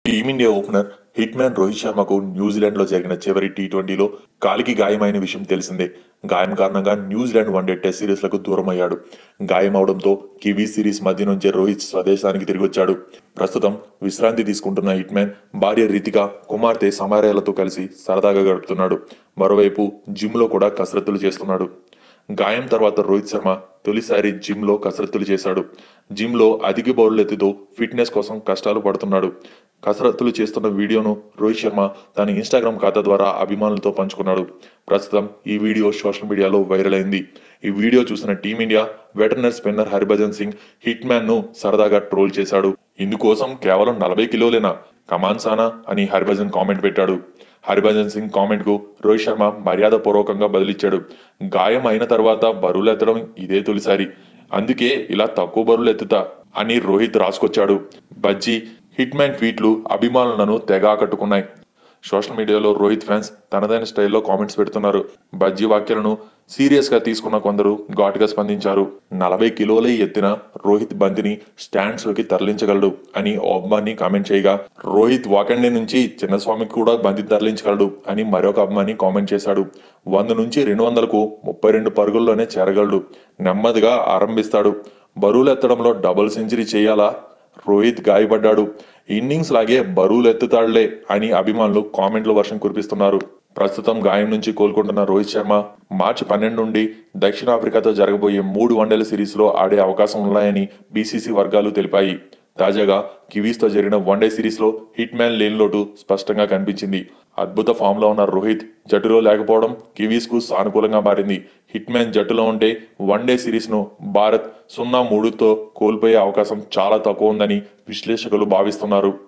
team India opener hit man Rohit శర్మకు New Zealand లో జరిగిన చివరి టీ ట్వంటీలో కాలికి గాయమైన విషయం తెలిసిందే గాయం కారణంగా న్యూజిలాండ్ వన్డే టెస్ట్ సిరీస్ లకు దూరం అయ్యాడు గాయం అవడంతో కివీ సిరీస్ మధ్య నుంచే రోహిత్ స్వదేశానికి తిరిగి వచ్చాడు ప్రస్తుతం విశ్రాంతి తీసుకుంటున్న హిట్ మ్యాన్ భార్య రితిక కుమార్తె సమార్యాలతో కలిసి సరదాగా గడుపుతున్నాడు మరోవైపు జిమ్ లో కూడా కసరత్తులు చేస్తున్నాడు గాయం తర్వాత రోహిత్ శర్మ తొలిసారి జిమ్ లో కసరత్తులు చేశాడు జిమ్ లో అధిక బౌల్ ఎత్తుతో ఫిట్నెస్ కోసం కష్టాలు పడుతున్నాడు కసరత్తులు చేస్తున్న వీడియోను రోహిత్ శర్మ తన ఇన్స్టాగ్రామ్ ఖాతా ద్వారా అభిమానులతో పంచుకున్నాడు ప్రస్తుతం ఈ వీడియో సోషల్ మీడియాలో వైరల్ అయింది ఈ వీడియో చూసిన team India veteran spinner Harbhajan Singh hit man ను సరదాగా ట్రోల్ చేశాడు ఇందుకోసం కేవలం నలభై కిలోలేనా కమాన్ సానా అని హరిభజన్ కామెంట్ పెట్టాడు హరిభజన్ సింగ్ కామెంట్ కు రోహిత్ శర్మ మర్యాద పూర్వకంగా బదిలిచ్చాడు గాయం అయిన తర్వాత బరువులు ఎత్తడం ఇదే తొలిసారి అందుకే ఇలా తక్కువ బరువులు ఎత్తుతా అని రోహిత్ రాసుకొచ్చాడు బజ్జీ హిట్ మ్యాన్ ట్వీట్లు అభిమానులను తెగ ఆకట్టుకున్నాయి సోషల్ మీడియాలో రోహిత్ ఫ్యాన్స్ తనదైన స్టైల్లో కామెంట్స్ పెడుతున్నారు బజ్జీ వాక్యాలను సీరియస్ గా తీసుకున్న కొందరు ఘాటుగా స్పందించారు నలభై కిలోలే ఎత్తిన రోహిత్ బంతిని స్టాండ్స్ లోకి తరలించగలడు అని ఓ అభిమాని కామెంట్ చేయగా రోహిత్ వాకండే నుంచి చిన్నస్వామికి కూడా బంతి తరలించగలడు అని మరొక అభిమాని కామెంట్ చేశాడు వంద నుంచి రెండు వందలకు ముప్పై రెండు పరుగుల్లోనే చేరగలడు నెమ్మదిగా ఆరంభిస్తాడు బరువులు ఎత్తడంలో డబుల్ సెంచరీ చేయాలా రోహిత్ గాయపడ్డాడు ఇన్నింగ్స్ లాగే బరువులు ఎత్తుతాడులే అని అభిమానులు కామెంట్ల వర్షం కురిపిస్తున్నారు ప్రస్తుతం గాయం నుంచి కోలుకుంటున్న రోహిత్ శర్మ మార్చి పన్నెండు నుండి దక్షిణాఫ్రికాతో జరగబోయే మూడు వన్డేల సిరీస్ లో ఆడే అవకాశం ఉన్నాయని బీసీసీ వర్గాలు తెలిపాయి తాజాగా కివీస్ తో జరిగిన వన్డే సిరీస్ లో హిట్ మ్యాన్ లేని లోటు స్పష్టంగా కనిపించింది అద్భుత ఫామ్ లో ఉన్న రోహిత్ జట్టులో లేకపోవడం కివీస్ కు సానుకూలంగా మారింది హిట్ మ్యాన్ జట్టులో ఉంటే వన్డే సిరీస్ ను భారత్ సున్నా మూడుతో కోల్పోయే అవకాశం చాలా తక్కువ ఉందని విశ్లేషకులు భావిస్తున్నారు